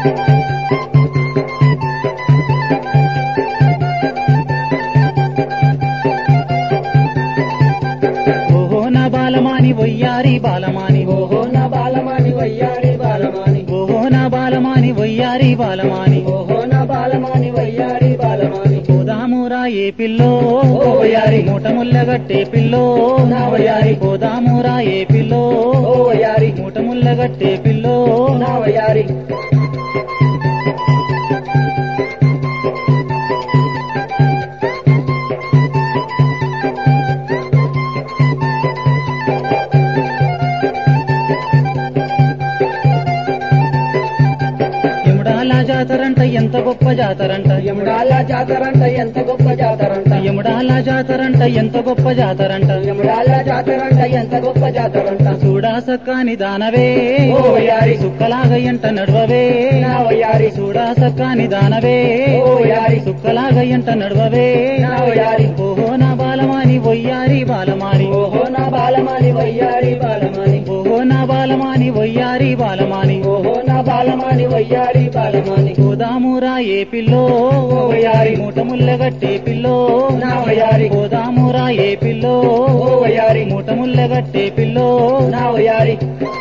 ఓహో నా బాలమాని వయ్యారి బాలమాని ఓహో నా బాలమాని వయ్యారి బాలమాని ఓహో నా బాలమాని వయ్యారి బాలమాని ఓహో నా బాలమాని వయ్యారి బాలమాని పోదామురా ఏ పిల్లో ఓ వయ్యారి. మూట ముల్లగట్టే పిల్లో నా వయ్యారి. పోదామురా ఏ పిల్లో ఓ వయ్యారి మూట ముల్లగట్టే పిల్లో నా వయ్యారి ఎముడాల జాతరంట ఎంత గొప్ప జాతరంట యముడాల జాతరంట ఎంత గొప్ప జాతరంట ఎముడాల జాతరంట ఎంత గొప్ప జాతరంట యముడాల జాతరంట ఎంత గొప్ప జాతరంట చూడా సక్కాని దానవే ఓ వయ్యారి. సుక్కలాగ ఎంట నడవవే నా వయ్యారి చూడా సక్కాని దానవే ఓ వయ్యారి సుక్కలాగ ఎంట నడవవే నా వయ్యారి ఓహో నా బాలమాని వయ్యారి బాలమాని ఓహో నా బాలమాని వయ్యారి బాలమాని ఓహో నా బాలమాని వయ్యారి బాలమాని ఓహో నా బాలమాని వయ్యారి బాలమాని పోదామురా ఏ పిల్లో ఓ వయ్యారి. మూట ముల్లగట్టే పిల్లో నా వయ్యారి. పోదామురా ఏ పిల్లో ఓ వయ్యారి మూట ముల్లగట్టే పిల్లో నా వయ్యారి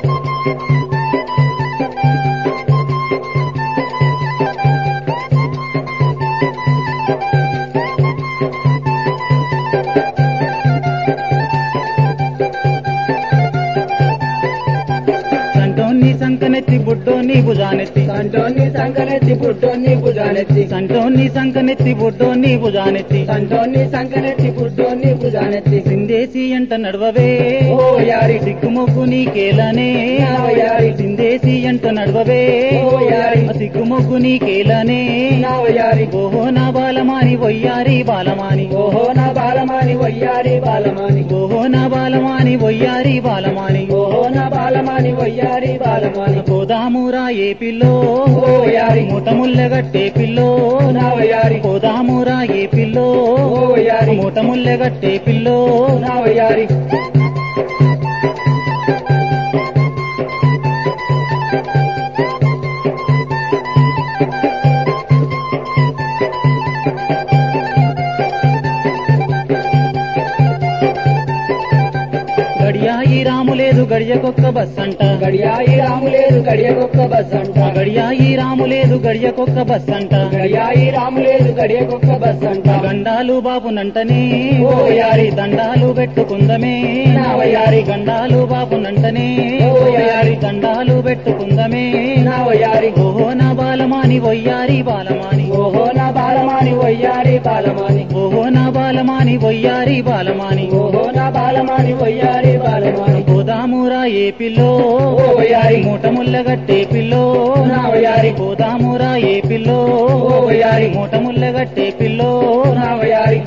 సంటోన్ని సంకనెత్తి బుడ్డోని భుజానెత్తి సంటోని సంకనెత్తి పుట్టోని భుజానెత్తి సంటోన్ని సంకనెత్తి బుడ్డోని భుజానెత్తి సంటోని సంకనెత్తి పుట్టోని భుజానెత్తి సిందేసి ఎంట నడవవే ఓ యారి సిగ్గుమొగ్గు నీకేలనే ఓ యారి. సిందేసి ఎంట నడవవే ఓ యారి. సిగ్గుమొగ్గు నీకేలనే నా వయ్యారి ఓహో నా బాలమాని వయ్యారి బాలమాని ఓహో నా బాలమాని వయ్యారి బాలమాని ఓహో నా బాలమాని వయ్యారి బాలమాని ఓహో నా బాలమాని వయ్యారి బాలమాని పోదామురా ఏ పిల్లో ఓ యారి మూట ముల్లెగట్టే పిల్లో నా వయ్యారి పోదామురా ఏ పిల్లో ఓ వయ్యారి మూట ముల్లెగట్టే పిల్లో నా వయ్యారి గడియాయి రాము లేదు గడియకొక్క బస్ అంట గడియాయి రాము లేదు గడియకొక్క బస్ అంట గడియాయి రాము లేదు గడియకొక్క బస్ అంట గడియాయి రాము లేదు గడియకొక్క బస్ అంట గండాలు బాబునంటనే ఓ యారి. దండాలు పెట్టుకుందమే నా వయ్యారి. గండాలు బాబునంటనే ఓ యారి. దండాలు పెట్టుకుందమే నా వయ్యారి ఓహో నా బాలమాని వయ్యారి బాలమాని ఓహో నా బాలమాని వయ్యారి బాలమాని ఓహో నా బాలమాని వయ్యారి బాలమాని ఓహో నా బాలమాని వయ్యారి బాలమాని పోదామురా ఏ పిల్లో ఓ వయ్యారి. మూట ముల్లగట్టే పిల్లో నా వయ్యారి. పోదామురా ఏ పిల్లో ఓ వయ్యారి. మూట ముల్లగట్టే పిల్లో నా వయ్యారి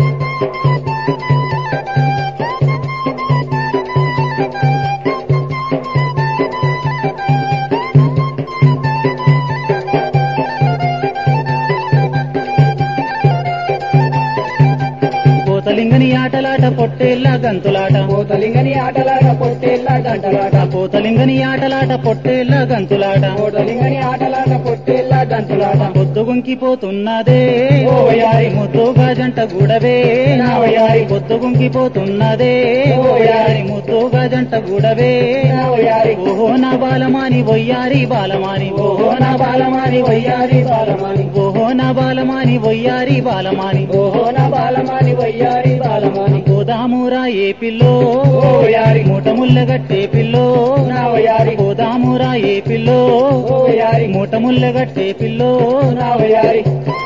పోతలింగని ఆటలాట పొట్టేళ్ళ గంతులాట పోతలింగని ఆటలాట పొట్టేళ్ళ గంటలాట పోతలింగని ఆటలాట పొట్టేళ్ళ గంతులాట పోతలింగని ఆటలాట పొట్టేళ్ళ గంతులాట పొద్దు గుంకిపోతున్నదే ఓ వయ్యారి. ముద్దుగా జంట గూడవే నా వయ్యారి. పొద్దు గుంకిపోతున్నదే ఓ వయ్యారి. ముద్దుగా జంట గూడవే నా వయ్యారి ఓహో నా బాలమాని వయ్యారి బాలమాని ఓహో నా బాలమాని వయ్యారి బాలమాని ఓహో నా బాలమాని వయ్యారి బాలమాని ఓహో నా బాలమాని వయ్యారి బాలమాని పోదామురా ఏ పిల్లో ఓ వయ్యారి మూట ముల్లగట్టే పిల్లో నా వయ్యారి పోదామురా ఏ పిల్లో ఓ వయ్యారి మూట ముల్లగట్టే పిల్లో నా వయ్యారి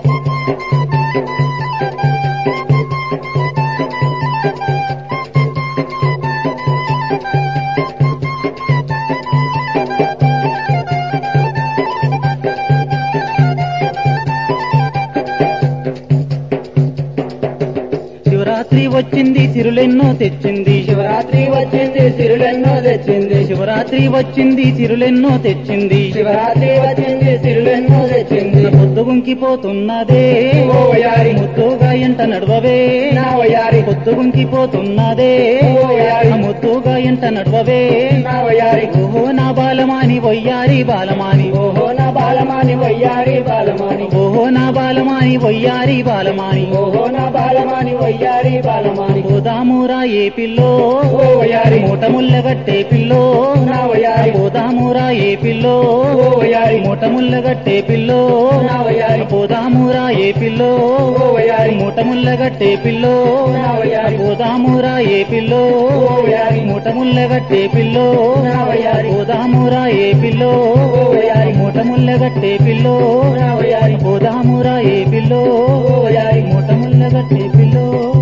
శివరాత్రి వచ్చింది సిరులెన్నో తెచ్చింది శివరాత్రి వచ్చింది సిరులెన్నో తెచ్చింది శివరాత్రి వచ్చింది సిరులెన్నో తెచ్చింది శివరాత్రి వచ్చింది సిరులెన్నో తెచ్చింది పొద్దు గుంకిపోతున్నదే ఓ వయ్యారి ముద్దుగా ఎంట నడవవే నా వయ్యారి పొద్దు గుంకిపోతున్నదే ఓ వయ్యారి ముద్దుగా ఎంట నడవవే నా వయ్యారి ఓహో నా బాలమాని వయ్యారి బాలమాని ఓహో నా బాల బాలమాని వయ్యారి బాలమాని ఓహో నా బాలమాని వయ్యారి బాలమాని ఓహో నా బాలమాని వయ్యారి బాలమాని పోదామురా ఏ పిల్లో ఓ వయ్యారి మూట ముల్లగట్టే పిల్లో నా వయ్యారి పోదామురా ఏ పిల్లో ఓ వయ్యారి మూట ముల్లగట్టే పిల్లో నా వయ్యారి పోదామురా ఏ పిల్లో ఓ వయ్యారి మూట ముల్లగట్టే పిల్లో నా వయ్యారి పోదామురా ఏ పిల్లో ఓ వయ్యారి మూట ముల్లగట్టే పిల్లో నా వయ్యారి పోదామురా ఏ పిల్లో ఓ వయ్యారి మూట ముల్లగట్టే పిల్లో నా వయ్యారి పోదామురా ఏ పిల్లో ఓ వయ్యారి మూట ముల్లగట్టే పిల్లో